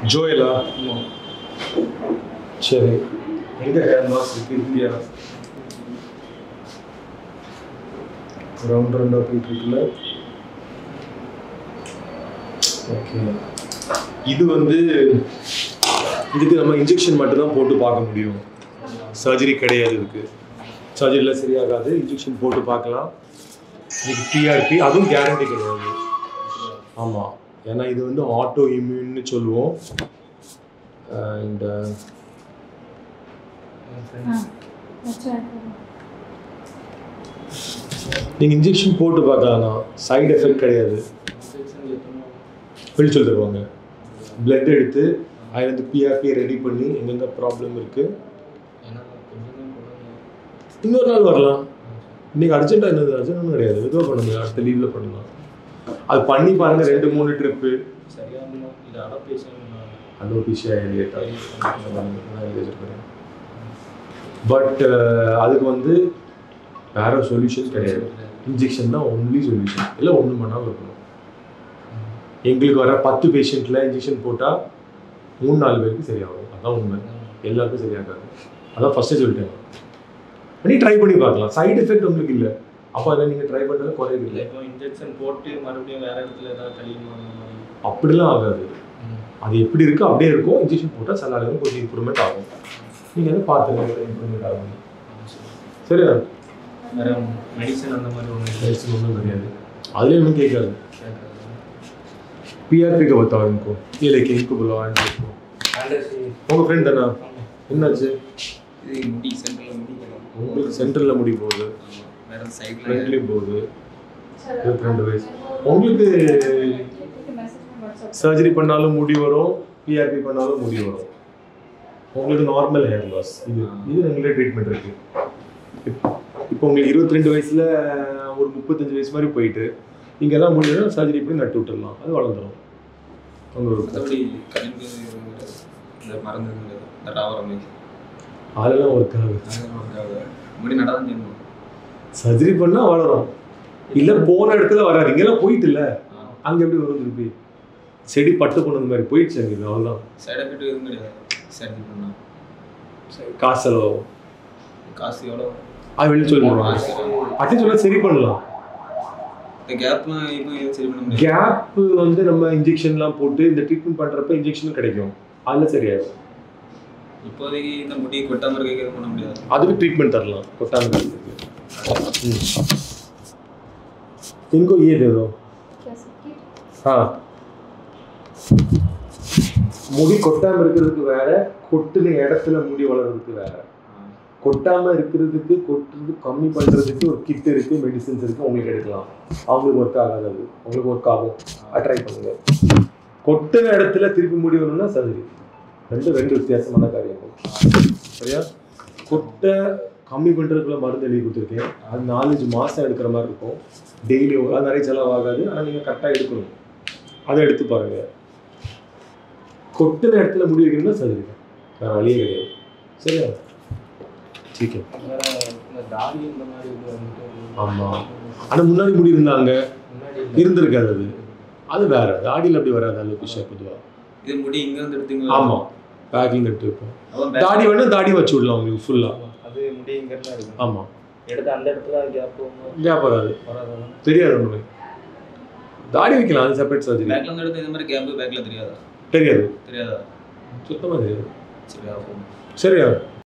ஜோயலா சரி எங்க hair mass இருக்கு இந்தியா ரவுண்ட் ரவுண்டாக போயிட்டு இருக்குல்ல ஓகே இது வந்து இதுக்கு நம்ம இன்ஜெக்ஷன் மட்டும்தான் போட்டு பார்க்க முடியும் சர்ஜரி கிடையாது இதுக்கு சர்ஜரியில் சரியாகாது இன்ஜெக்ஷன் போட்டு பார்க்கலாம் இதுக்கு டிஆர்பி அதுவும் கேரண்டி கிடையாது ஆமாம் ஏன்னா இது வந்து ஆட்டோ இம்யூன்னு சொல்லுவோம் அண்ட் நீங்கள் இன்ஜெக்ஷன் போட்டு பார்க்கலாம் சைடு எஃபெக்ட் கிடையாது வெளி சொல்லி தருவாங்க பிளட் எடுத்து அதுலேருந்து பிஆர்பி ரெடி பண்ணி எங்கெங்க ப்ராப்ளம் இருக்குது இன்னொரு நாள் வரலாம் இன்னைக்கு அர்ஜென்ட்டாக என்னது அர்ஜென்ட் கிடையாது எதுவும் பண்ண முடியாது அடுத்த லீவில் பண்ணலாம் அது பண்ணி பாருங்க ரெண்டு மூணு ட்ரிப்பு அலோபிஷியா ஏரியா பட் அதுக்கு வந்து வேற சொல்யூஷன் கிடையாது இன்ஜெக்ஷன் தான் ஒன்லி சொல்யூஷன் இல்லை ஒன்றும் பண்ணாமல் இருக்கணும் எங்களுக்கு வர பத்து பேஷண்ட்டில் இன்ஜெக்ஷன் போட்டால் மூணு நாலு பேருக்கு சரியாகும் அதான் உண்மை எல்லாருக்கும் சரியாகாது அதான் ஃபஸ்ட்டே சொல்லிட்டேன் பண்ணி ட்ரை பண்ணி பார்க்கலாம் சைடு எஃபெக்ட் உங்களுக்கு இல்லை அப்போ அதை நீங்கள் ட்ரை பண்ணுறது குறையுது இல்லை இப்போ இன்ஜெக்ஷன் போட்டு மறுபடியும் வேற இடத்துல ஏதாவது கழிக்கணும் அந்த மாதிரி அப்படிலாம் ஆகாது அது எப்படி இருக்கோ அப்படியே இருக்கும் இன்ஜெக்ஷன் போட்டால் சில அளவு கொஞ்சம் இம்ப்ரூவ்மெண்ட் ஆகும் நீங்கள் வந்து பார்த்துங்க இம்ப்ரூவ்மெண்ட் ஆகும் சரியா வேற மெடிசன் அந்த மாதிரி ஒன்று மெடிசன் ஒன்றும் கிடையாது அதுலேயும் ஒன்றும் கேட்காது பிஆர்பிக்கு பத்தா இनको ये लेके इनको बुलाओ इनको உங்க ஃப்ரெண்ட் தானா என்னாச்சு இது முடி சென்டரில் முடி கிடைக்கும் உங்களுக்கு சென்டரில் முடி போகுது வேற சைடில் ஃப்ரெண்ட்லேயும் போகுது இருபத்தி ரெண்டு வயசு உங்களுக்கு சர்ஜரி பண்ணாலும் முடி வரும் பிஆர்பி பண்ணாலும் முடி வரும் உங்களுக்கு நார்மல் ஹேர் லாஸ் இது இது எங்களே ட்ரீட்மெண்ட் இருக்கு இப்போ- இப்போ உங்களுக்கு இருபத்தி ரெண்டு வயசுல ஒரு முப்பத்தஞ்சு வயசு மாதிரி போயிட்டு இங்கெல்லாம் முடியும் சர்ஜரி பண்ணி நட்டு விட்டுடலாம் அது வளர்ந்துடும் உங்களுக்கு மற்றபடி கழிவு இந்த மருந்து இந்த ராவரமை அதெல்லாம் ஒர்க் ஆகுது முடி நடாதான் செய்யணும் சர்ஜரி பண்ணா வளரும் இல்ல போன இடத்துல வராது இங்கெல்லாம் போயிட்டு இல்ல அங்க எப்படி வரும் திருப்பி செடி பட்டு போனது மாதிரி போயிடுச்சு அங்க இது அவ்வளவுதான் சைடு எஃபெக்ட் எதுவும் கிடையாது சர்ஜரி பண்ணால் காசு செலவாகும் காசு எவ்வளோ அது வெளியே சொல்லுவாங்க அட்லீஸ்ட் சொல்ல சரி பண்ணலாம் இந்த கேப்லாம் இப்போ எதுவும் சரி பண்ண முடியாது கேப் வந்து நம்ம இன்ஜெக்ஷன்லாம் போட்டு இந்த ட்ரீட்மெண்ட் பண்றப்ப இன்ஜெக்ஷனும் கிடைக்கும் அதுல சரியாகும் இப்போதைக்கு இந்த முடி கொட்டாமல் இருக்க எதுவும் பண்ண முடியாது அதுக்கு ட்रीटमेंट தரலாம் கொட்டாம இருக்கிறதுக்கு हम्म। इनको ये दे दो हाँ முடி கொட்டாம இருக்கிறதுக்கு வேற கொட்டுன இடத்துல முடி வளர்றதுக்கு வேற கொட்டாம இருக்கிறதுக்கு கொட்டுறது கம்மி பண்றதுக்கு ஒரு கிட் இருக்கு மெடிசின்ஸ் இருக்கு உங்களுக்கு எடுக்கலாம் அவங்களுக்கு ஒர்க் ஆகாது அது உங்களுக்கு ஒர்க் ஆகும் ட்ரை பண்ணுங்க கொட்டின இடத்துல திருப்பி முடி வரணும்னா சர்ஜரி ரெண்டு ரெண்டு வித்தியாசமான காரியங்கள் சரியா கொட்டை கம்மி பண்ணுறதுக்குள்ள மருந்து எழுதி கொடுத்துருக்கேன் அது நாலஞ்சு மாதம் எடுக்கிற மாதிரி இருக்கும் டெய்லி அது நிறைய செலவாகாது ஆனால் நீங்கள் கரெக்டாக எடுக்கணும் அதை எடுத்து பாருங்க கொட்டின இடத்துல முடி வைக்கணும்னா சர்ஜரி தான் வேறு வழியே கிடையாது சரியா சீக்கே வேற இந்த தாடி இந்த மாதிரி இது வந்துட்டு ஆமாம் ஆனால் முன்னாடி முடி இருந்தாங்க முன்னாடி இருந்திருக்காது அது அது வேற தாடியில் அப்படி வராது அலோபிஷா பொதுவாக இது முடி இங்க வந்து எடுத்தீங்க ஆமாம் பேக்கிங் எடுத்து வைப்போம் அப்போ back- தாடி வேணா தாடி வச்சு விடலாம் உங்களுக்கு ஃபுல்லாக அது முடி இங்க இருந்தா இருக்கு ஆமாம் எடுத்து அந்த இடத்துல கேப் கேப் வராது வராது தெரியாது ஒன்றுமே தாடி வைக்கலாம் அது செப்பரேட் சர்ஜரி பேக்ல இருந்து எடுத்து இந்த மாதிரி கேப் பேக்ல தெரியாதா தெரியாது தெரியாதா சுத்தமாக தெரியாது சரி அப்போ சரியா